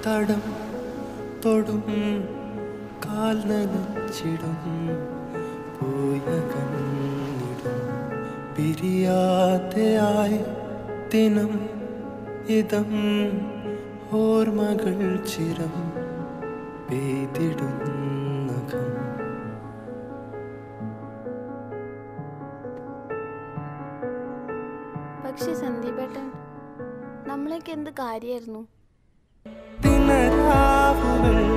തടം തൊടും കാൽ നനച്ചിടും പോയകന്നിടും പിരിയാതെയായി ദിനം ഇതം ഓർമ്മകൾ ചിരം പെയ്തിടുന്നകം പക്ഷെ സന്ദീപേട്ടൻ നമ്മളൊക്കെ എന്ത് കാര്യമായിരുന്നു ദിനരാവുകൾ